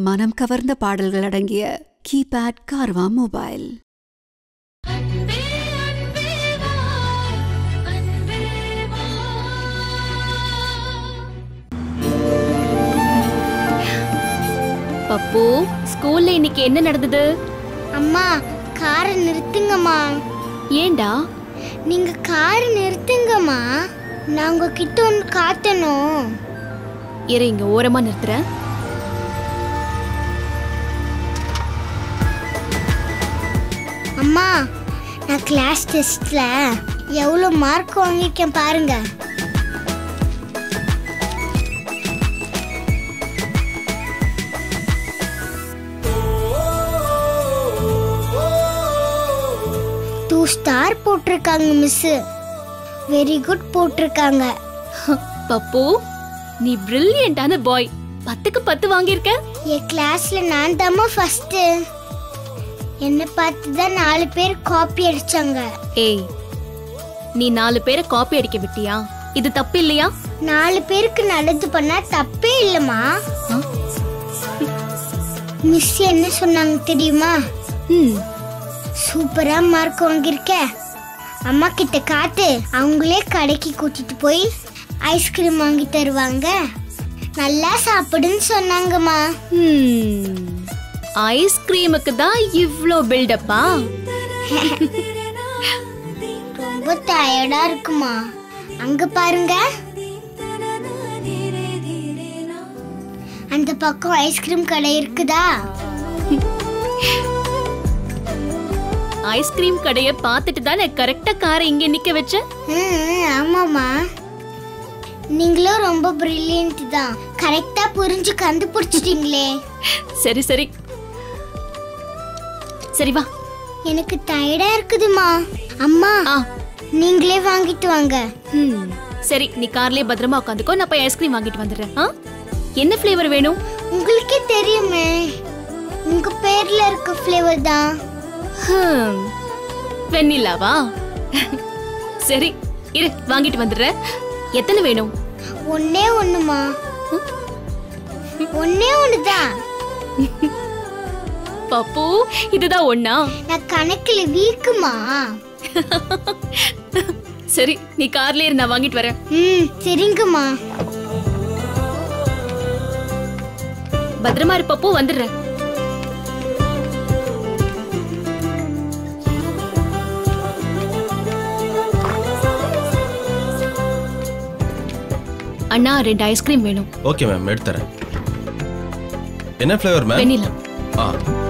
மனம் கவர்ந்த பாடல்கள் அடங்கிய கீபேட் கார்வா மொபைல் அன்பே அன்பே வா அன்பே வா பப்பு ஸ்கூல்ல இன்னைக்கு என்ன நடந்தது அம்மா காரை நிறுத்துங்கம்மா ஏன்டா நீங்க காரை நிறுத்துங்கம்மா நான் உங்ககிட்ட ஒன்று காட்டணும் இரு இங்க ஓரமா நிறுத்துறேன் அம்மா நான் கிளாஸ் டெஸ்ட்ல எவ்வளோ மார்க் வாங்கியிருக்கேன் பாருங்க டூ ஸ்டார் போட்டிருக்காங்க மிஸ்ஸு வெரி குட் போட்டிருக்காங்க பப்பு நீ பிரில்லியண்டான பாய் பத்துக்கு பத்து வாங்கியிருக்க என் கிளாஸ்ல நான் தாம்மா ஃபர்ஸ்ட் என்னை பார்த்து தான் நாலு பேர் காப்பி அடிச்சாங்க ஏய் நீ நாலு பேரை காப்பி அடிக்க விட்டியா இது தப்பு இல்லையா நாலு பேருக்கு நல்லது பண்ணா தப்பே இல்லம்மா ஆ? மிஸ் என்ன சொன்னாங்க தெரியுமா ம் சூப்பரா மார்க் வாங்கியிருக்க அம்மா கிட்ட காட்டு அவங்களே கடைக்கு கூட்டிட்டு போய் ஐஸ்கிரீம் வாங்கி தருவாங்க நல்லா சாப்பிடுன்னு சொன்னாங்கம்மா ம் ஐஸ்கிரீமுக்கு தான் இவ்ளோ பில்டப்பா ரொம்ப டயர்டா இருக்குமா அங்க பாருங்க அந்த பக்கம் ஐஸ்கிரீம் கடை இருக்குதா ஐஸ்கிரீம் கடைய பார்த்துட்டு தானே கரெக்டா காரை இங்க நிக்க வச்ச ம், ஆமாம்மா நீங்களும் ரொம்ப பிரில்லியன்ட் தான் கரெக்டா புரிஞ்சு கண்டுபிடிச்சிட்டீங்களே சரி சரி சரி வா எனக்கு டயர்டா இருக்குதுமா அம்மா ஆ நீங்களே வாங்கிட்டு வாங்க ம் சரி நீ கார்லயே பத்திரமா உட்காந்துக்கோ நான் போய் ஐஸ்கிரீம் வாங்கிட்டு வந்துடுறேன் ஆ என்ன ஃப்ளேவர் வேணும் உங்களுக்கே தெரியுமே உங்க பேர்ல இருக்க ஃப்ளேவர் தான் ஹம், வெண்ணிலாவா சரி இரு வாங்கிட்டு வந்துடுறேன் எத்தனை வேணும் ஒன்னே ஒண்ணுமா ஒன்னே ஒண்ணுதான் பப்பு இதுதான் ஒண்ணா நான் கணக்குல வீக்குமா சரி நீ கார்லயே இரு நான் வாங்கிட்டு வரேன் ம் சரிங்கம்மா பத்திரமா இரு பப்பு வந்துடுறேன் அண்ணா ரெண்டு ஐஸ்கிரீம் வேணும் ஓகே மேம் எடுத்துறேன் என்ன ஃப்ளேவர் மேம் வெண்ணிலா ஆ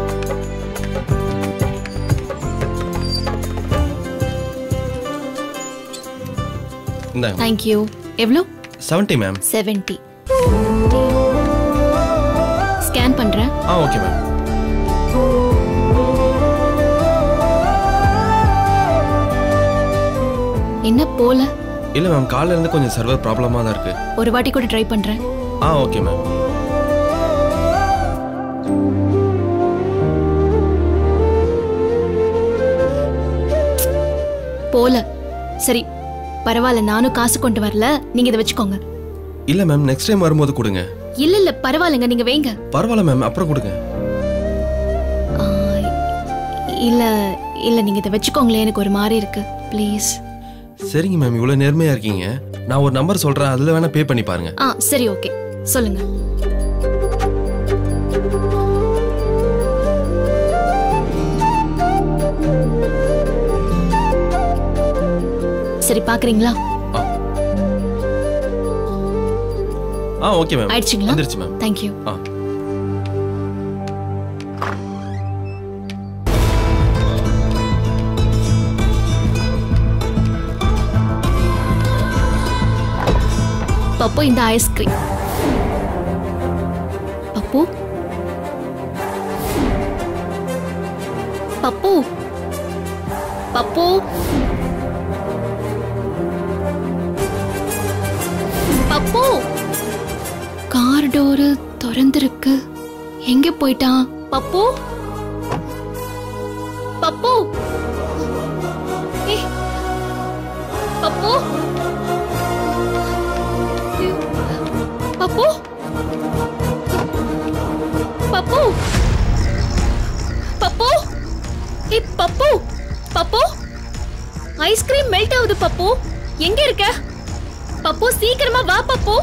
இந்தாங்க தேங்க்யூ எவ்வளோ செவன்ட்டி மேம் செவன்டி ஸ்கேன் பண்றேன் ஆ ஓகே மேம் என்ன போல இல்லை மேம் காலையில இருந்து கொஞ்சம் சர்வர் ப்ராப்ளமாக தான் இருக்கு ஒரு வாட்டி கூட ட்ரை பண்றேன் ஆ ஓகே மேம் போல சரி பரவாயில்ல நானும் காசு கொண்டு வரல நீங்க இதை வச்சுக்கோங்க இல்லை மேம் நெக்ஸ்ட் டைம் வரும்போது கொடுங்க இல்ல இல்ல பரவாயில்லைங்க நீங்க வைங்க பரவாயில்ல மேம் அப்புறம் கொடுங்க ஆ, இல்ல இல்ல நீங்க இதை வச்சுக்கோங்களேன் எனக்கு ஒரு மாதிரி இருக்கு ப்ளீஸ் சரிங்க மேம் இவ்வளோ நேர்மையாக இருக்கீங்க நான் ஒரு நம்பர் சொல்கிறேன் அதில் வேணால் பே பண்ணி பாருங்க ஆ சரி ஓகே சொல்லுங்க சரி பாக்குறீங்களா ஆ ஆ ஓகே மேம் ஆயிடுச்சுங்களா வந்துருச்சு மேம் தேங்க்யூ ஆ பப்பு இந்த ice cream Pappu Pappu Pappu Pappu car door திறந்திருக்கு எங்க போயிட்டான் பப்பு பப்பு ஏய், பப்பு ஐயோ. பப்பு பப்பு ஏய் பப்பு பப்பு ஐஸ்கிரீம் மெல்ட் ஆகுது பப்பு எங்க இருக்க பப்பு சீக்கிரமா வா பப்பு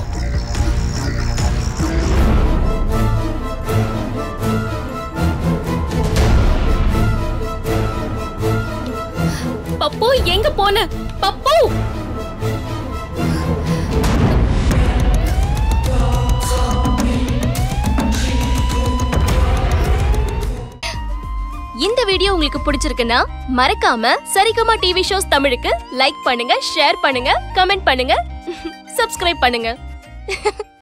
பப்பு எங்க போன பப்பு இந்த வீடியோ உங்களுக்கு பிடிச்சிருக்குன்னா மறக்காம சரிகமா டிவி ஷோஸ் தமிழுக்கு லைக் பண்ணுங்க ஷேர் பண்ணுங்க கமெண்ட் பண்ணுங்க சப்ஸ்கிரைப் பண்ணுங்க